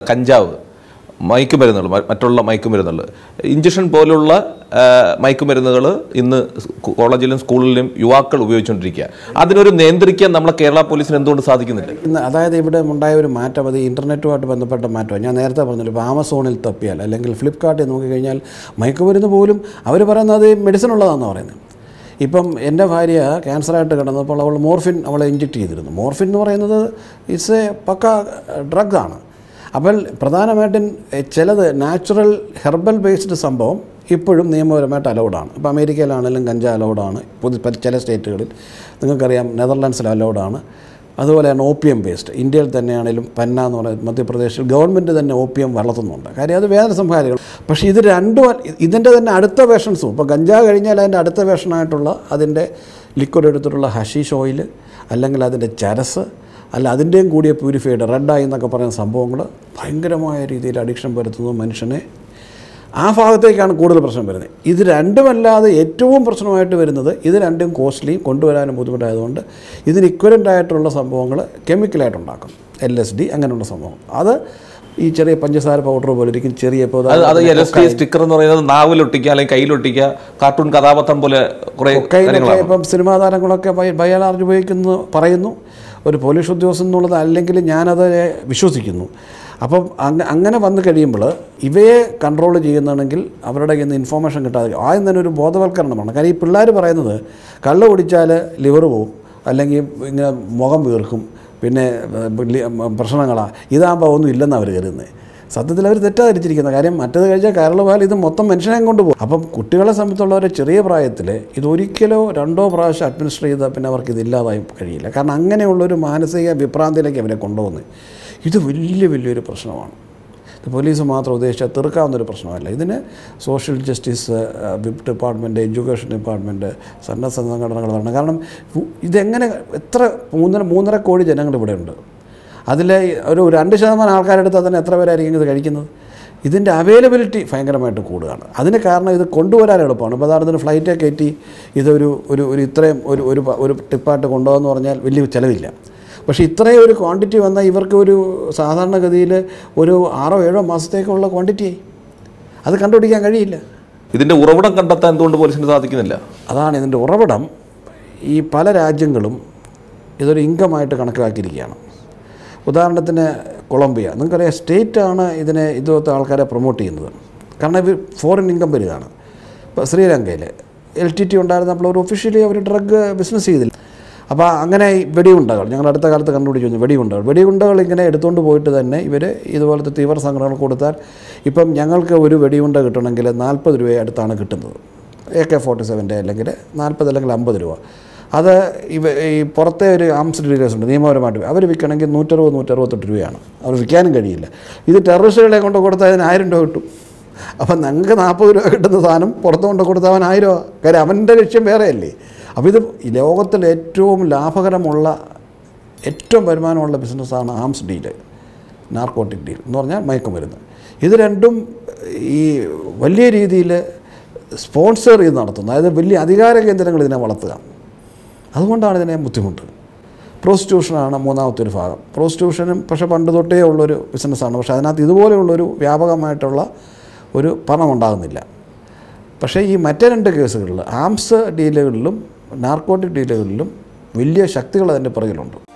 കഞ്ചാവ് മയക്കുമരുന്നുകൾ മ- മറ്റുള്ള മയക്കുമരുന്നുകൾ ഇഞ്ചക്ഷൻ പോലുള്ള ആ, മയക്കുമരുന്നുകൾ ഇന്ന് സ്കൂ- കോളേജിലും സ്കൂളിലും യുവാക്കൾ ഉപയോഗിച്ചുകൊണ്ടിരിക്കുക അതിനൊരു നിയന്ത്രിക്കാൻ നമ്മളെ കേരള പോലീസിന് എന്തുകൊണ്ട് സാധിക്കുന്നില്ല ഇന്ന് അതായത് ഇവിടെ ഉണ്ടായ ഒരു മാറ്റം അത് ഇൻ്റർനെറ്റുമായിട്ട് ബന്ധപ്പെട്ട മാറ്റമാണ് ഞാൻ നേരത്തെ പറഞ്ഞല്ലോ ഇപ്പോൾ ആമസോണിൽ തപ്പിയാൽ അല്ലെങ്കിൽ ഫ്ലിപ്കാർട്ടിൽ നോക്കിക്കഴിഞ്ഞാൽ മയക്കുമരുന്ന് പോലും അവർ പറയുന്നത് മെഡിസിൻ ഉള്ളതാണെന്ന് പറയുന്നത് ഇപ്പം എൻ്റെ ഭാര്യ ക്യാൻസറായിട്ട് കിടന്നപ്പോൾ അവൾ മോർഫിൻ അവളെ ഇഞ്ചെക്ട് ചെയ്തിരുന്നു മോർഫിൻ എന്ന് പറയുന്നത് ഇറ്റ്സ് എ പക്ക ഡ്രഗാണ് അപ്പോൾ പ്രധാനമായിട്ടും എ, ചിലത് നാച്ചുറൽ ഹെർബൽ ബേസ്ഡ് സംഭവം ഇപ്പോഴും നിയമപരമായിട്ട് അലൗഡാണ് ഇപ്പോൾ അമേരിക്കയിലാണെങ്കിലും ഗഞ്ച അലൗഡാണ് പൊതു പല- ചില സ്റ്റേറ്റുകളിൽ നിങ്ങൾക്കറിയാം നെതർലാൻഡ്സിൽ അലൗഡാണ് അതുപോലെയാണ് ഓപ്പിയം ബേസ്ഡ് ഇന്ത്യയിൽ തന്നെയാണെങ്കിലും പന്ന എന്ന് പറയുന്നത് മധ്യപ്രദേശിൽ ഗവൺമെൻറ് തന്നെ ഓപ്പിയം വളർത്തുന്നുണ്ട് കാര്യം അത് വേദന സംഹാരികൾ പക്ഷേ ഇത് രണ്ടും അ- ഇതിൻ്റെ തന്നെ അടുത്ത വേഷൻസും ഇപ്പോൾ ഗഞ്ചാ കഴിഞ്ഞാൽ അതിൻ്റെ അടുത്ത വേഷനായിട്ടുള്ള അതിൻ്റെ ലിക്വിഡ് എടുത്തിട്ടുള്ള ഹഷീഷ് ഓയിൽ അല്ലെങ്കിൽ അതിൻ്റെ ചരസ് അല്ല അതിൻ്റെയും കൂടിയ പ്യൂരിഫൈഡ് റെഡായി എന്നൊക്കെ പറയുന്ന സംഭവങ്ങൾ ഭയങ്കരമായ രീതിയിൽ അഡിക്ഷൻ വരുത്തുന്നു മനുഷ്യനെ ആ ഭാഗത്തേക്കാണ് കൂടുതൽ പ്രശ്നം വരുന്നത് ഇത് രണ്ടുമല്ലാതെ ഏറ്റവും പ്രശ്നമായിട്ട് വരുന്നത് ഇത് രണ്ടും കോസ്റ്റ്ലി കൊണ്ടുവരാനും ബുദ്ധിമുട്ടായതുകൊണ്ട് ഇതിന് ഇക്വലൻ്റ് ആയിട്ടുള്ള സംഭവങ്ങൾ കെമിക്കലായിട്ട് ഉണ്ടാക്കും എൽ എസ് ഡി അങ്ങനെയുള്ള സംഭവം അത് ഈ ചെറിയ പഞ്ചസാര പൗഡർ പോലെ ഇരിക്കും ചെറിയ ഇപ്പോൾ അത് അത് എൽ എസ് ടി സ്റ്റിക്കർ എന്ന് പറയുന്നത് നാവിലൊട്ടിക്കുക അല്ലെങ്കിൽ കയ്യിലൊട്ടിക്കുക കാർട്ടൂൺ കഥാപാത്രം പോലെ കുറെ കൊക്കൈനൊക്കെ കാര്യങ്ങളാണ് ഇപ്പം സിനിമാ താരങ്ങളൊക്കെ ബയ- ബയാലാർജ് ഉപയോഗിക്കുന്നു പറയുന്നു ഒരു പോലീസ് ഉദ്യോഗസ്ഥൻ എന്നുള്ളത് അല്ലെങ്കിൽ ഞാനത് വിശ്വസിക്കുന്നു അപ്പം അങ്ങ അങ്ങനെ വന്നു കഴിയുമ്പോൾ ഇവയെ കൺട്രോൾ ചെയ്യുന്നതാണെങ്കിൽ അവരുടെ കയ്യിൽ നിന്ന് ഇൻഫോർമേഷൻ കിട്ടാതെ ആദ്യം തന്നെ ഒരു ബോധവൽക്കരണമാണ് കാര്യം ഈ പിള്ളേർ പറയുന്നത് കള്ള് കുടിച്ചാൽ ലിവർ പോവും അല്ലെങ്കിൽ ഇങ്ങനെ മുഖം വീർക്കും പിന്നെ ഏഹ്, ലി- പ്രശ്നങ്ങളാണ് ഇതാകുമ്പോൾ ഒന്നും ഇല്ലെന്നാണ് അവർ കരുതുന്നത് സത്യത്തിൽ അവർ തെറ്റാതിരിച്ചിരിക്കുന്ന കാര്യം മറ്റത് കഴിച്ചാൽ കരളുപാൽ ഇത് മൊത്തം മനുഷ്യനെ കൊണ്ട് പോകും അപ്പം കുട്ടികളെ സംബന്ധിച്ചുള്ളവരെ ചെറിയ പ്രായത്തിൽ ഇത് ഒരിക്കലോ രണ്ടോ പ്രാവശ്യം അഡ്മിനിസ്റ്റർ ചെയ്താൽ പിന്നെ അവർക്ക് ഇത് ഇല്ലാതായി കഴിയില്ല കാരണം അങ്ങനെയുള്ളൊരു മാനസിക വിഭ്രാന്തിയിലേക്ക് അവരെ കൊണ്ടുപോകുന്നത് ഇത് വലിയ വലിയൊരു പ്രശ്നമാണ് ഇത് പോലീസ് മാത്രം ഉദ്ദേശിച്ചാൽ തീർക്കാവുന്നൊരു പ്രശ്നമല്ല ഇതിന് social justice department education department സന്നദ്ധ സംഘടനകൾ വരണം കാരണം ഉ- ഇതെങ്ങനെ എത്ര മൂന്നര മൂന്നര കോടി ജനങ്ങൾ ഇവിടെ ഉണ്ട് അതിൽ ഒരു രണ്ട് ശതമാനം ആൾക്കാരെടുത്താൽ തന്നെ എത്ര പേരായിരിക്കും ഇത് കഴിക്കുന്നത് ഇതിൻ്റെ അവൈലബിലിറ്റി ഭയങ്കരമായിട്ട് കൂടുകയാണ് അതിന് കാരണം ഇത് കൊണ്ടുവരാൻ എളുപ്പമാണ് ഇപ്പോൾ ഉദാഹരണത്തിന് ഫ്ലൈറ്റേ കയറ്റി ഇതൊരു ഒരു ഒരു ഇത്രയും ഒരു ഒരു പ- ഒരു ടിപ്പായിട്ട് കൊണ്ടുപോകാന്ന് പറഞ്ഞാൽ വലിയ ചിലവില്ല പക്ഷേ ഇത്രയും ഒരു ക്വാണ്ടിറ്റി വന്നാൽ ഇവർക്ക് ഒരു സാധാരണഗതിയിൽ ഒരു ആറോ ഏഴോ മാസത്തേക്കുള്ള ക്വാണ്ടിറ്റിയായി അത് കണ്ടുപിടിക്കാൻ കഴിയില്ല ഇതിന്റെ ഉറവിടം കണ്ടെത്താൻ എന്തുകൊണ്ട് പോലീസിന് സാധിക്കുന്നില്ല അതാണ് ഇതിൻ്റെ ഉറവിടം ഈ പല രാജ്യങ്ങളും ഇതൊരു ഇൻകമായിട്ട് കണക്കാക്കിയിരിക്കുകയാണ് ഉദാഹരണത്തിന് കൊളംബിയ നിങ്ങൾക്കറിയാം സ്റ്റേറ്റാണ് ഇതിനെ ഇതുപോലത്തെ ആൾക്കാരെ പ്രൊമോട്ട് ചെയ്യുന്നത് കാരണം ഇത് ഫോറിൻ ഇൻകം വരികയാണ് ഇപ്പോൾ ശ്രീലങ്കയിൽ എൽ ടി ടി ഉണ്ടായിരുന്നപ്പോൾ ഒരു ഒഫീഷ്യലി അവർ ഡ്രഗ് ബിസിനസ് ചെയ്തില്ല അപ്പോൾ അങ്ങനെ ഈ വെടിയുണ്ടകൾ ഞങ്ങൾ അടുത്ത കാലത്ത് കണ്ടുപിടിച്ചു വന്നു വെടിയുണ്ടകൾ വെടിയുണ്ടകൾ ഇങ്ങനെ എടുത്തുകൊണ്ട് പോയിട്ട് തന്നെ ഇവർ ഇതുപോലത്തെ തീവ്ര സംഘടനകൾ കൊടുത്താൽ ഇപ്പം ഞങ്ങൾക്ക് ഒരു വെടിയുണ്ട കിട്ടണമെങ്കിൽ നാൽപ്പത് രൂപ അടുത്താണ് കിട്ടുന്നത് എ കെ ഫോർട്ടി സെവൻ്റെ അല്ലെങ്കിൽ നാൽപ്പത് അല്ലെങ്കിൽ അമ്പത് രൂപ അത് ഇവ ഈ പുറത്തെ ഒരു ആംസ് ഡീലേഴ്സ് ഉണ്ട് നിയമപരമായിട്ട് അവർ വിൽക്കണമെങ്കിൽ നൂറ്ററുപത് നൂറ്ററുപത്തെട്ട് രൂപയാണ് അവർ വിൽക്കാനും കഴിയില്ല ഇത് ടെററിസ്റ്റുകളെ കൊണ്ട് കൊടുത്താൽ അതിന് ആയിരം രൂപ കിട്ടും അപ്പം ഞങ്ങൾക്ക് നാൽപ്പത് രൂപ കിട്ടുന്ന സാധനം പുറത്ത് കൊണ്ട് കൊടുത്താൽ അവൻ ആയിരം രൂപ കാര്യം അവൻ്റെ ലക്ഷ്യം വേറെയല്ലേ അപ്പോൾ ഇത് ഈ ലോകത്തിൽ ഏറ്റവും ലാഭകരമുള്ള ഏറ്റവും വരുമാനമുള്ള ബിസിനസ്സാണ് ആംസ് ഡീല് നാർക്കോട്ടിക് ഡീൽ എന്ന് പറഞ്ഞാൽ മയക്കുമരുന്ന് ഇത് രണ്ടും ഈ വലിയ രീതിയിൽ സ്പോൺസർ ചെയ്ത് നടത്തുന്നത് അതായത് വലിയ അധികാര കേന്ദ്രങ്ങൾ ഇതിനെ വളർത്തുക അതുകൊണ്ടാണ് ഇതിനെ ബുദ്ധിമുട്ട് പ്രോസ്റ്റിറ്റ്യൂഷനാണ് മൂന്നാമത്തെ ഒരു ഭാഗം പ്രോസ്റ്റിറ്റ്യൂഷനും പക്ഷേ പണ്ട് തൊട്ടേ ഉള്ളൊരു ബിസിനസ്സാണ് പക്ഷേ അതിനകത്ത് ഇതുപോലെയുള്ളൊരു വ്യാപകമായിട്ടുള്ള ഒരു പണം ഉണ്ടാകുന്നില്ല പക്ഷേ ഈ മറ്റേ രണ്ട് കേസുകളിൽ ആംസ് ഡീലുകളിലും നാർക്കോട്ടിക് ഡീലുകളിലും വലിയ ശക്തികൾ അതിൻ്റെ പുറകിലുണ്ട്